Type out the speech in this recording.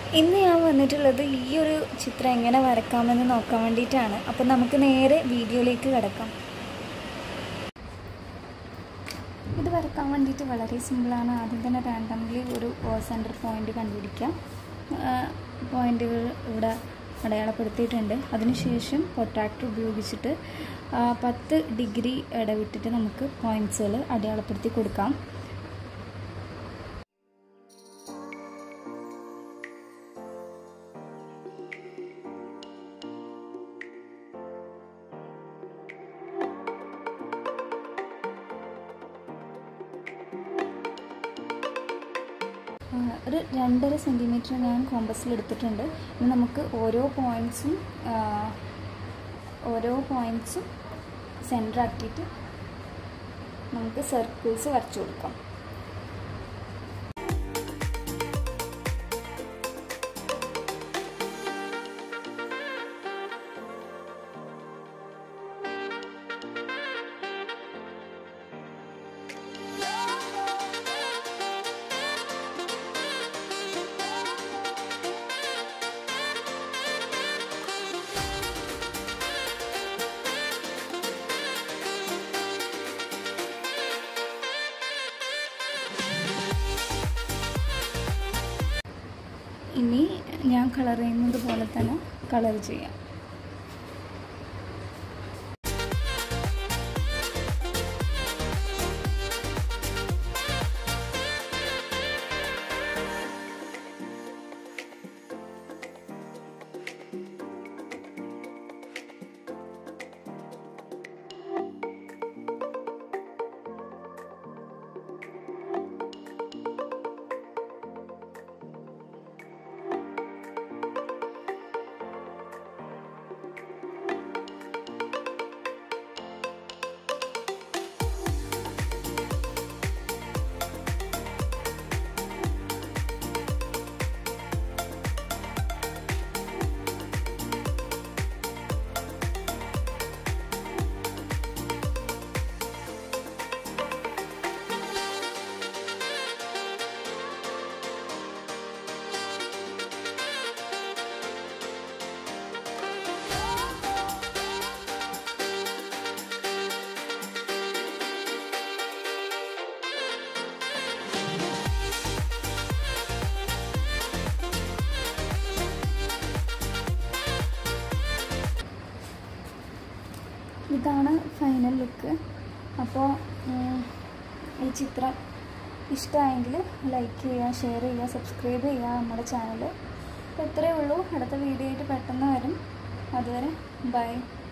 ഇന്ന് ഞാൻ വന്നിട്ടുള്ളത് ഈ ഒരു ചിത്രം എങ്ങനെ വരക്കാമെന്ന് നോക്കാൻ വേണ്ടിയിട്ടാണ് അപ്പം നമുക്ക് നേരെ വീഡിയോയിലേക്ക് കിടക്കാം ഇത് വരക്കാൻ വേണ്ടിയിട്ട് വളരെ സിമ്പിളാണ് ആദ്യം തന്നെ റാൻഡംലി ഒരു സെൻറ്റർ പോയിൻ്റ് കണ്ടുപിടിക്കാം പോയിൻ്റുകൾ ഇവിടെ അടയാളപ്പെടുത്തിയിട്ടുണ്ട് അതിനുശേഷം പ്രൊട്രാക്ടർ ഉപയോഗിച്ചിട്ട് ആ, പത്ത് ഡിഗ്രി ഇടവിട്ടിട്ട് നമുക്ക് പോയിൻറ്റ്സുകൾ അടയാളപ്പെടുത്തി കൊടുക്കാം ആ, ഒരു രണ്ടര സെൻറ്റിമീറ്റർ ഞാൻ കോമ്പസിൽ എടുത്തിട്ടുണ്ട് ഇനി നമുക്ക് ഓരോ പോയിൻറ്റ്സും ഓരോ പോയിൻറ്റ്സും സെൻറ്റർ ആക്കിയിട്ട് നമുക്ക് സർക്കിൾസ് വരച്ചു കൊടുക്കാം ഇനി ഞാൻ കളർ ചെയ്യുന്നത് പോലെ തന്നെ കളർ ചെയ്യാം ഇതാണ് ഫൈനൽ ലുക്ക് അപ്പോൾ ഈ ചിത്രം ഇഷ്ടമായെങ്കിൽ ലൈക്ക് ചെയ്യുക ഷെയർ ചെയ്യുക സബ്സ്ക്രൈബ് ചെയ്യുക നമ്മുടെ ചാനൽ അപ്പോൾ ഇത്രയേ ഉള്ളൂ അടുത്ത വീഡിയോ ആയിട്ട് പെട്ടെന്ന് വരും അതുവരെ ബൈ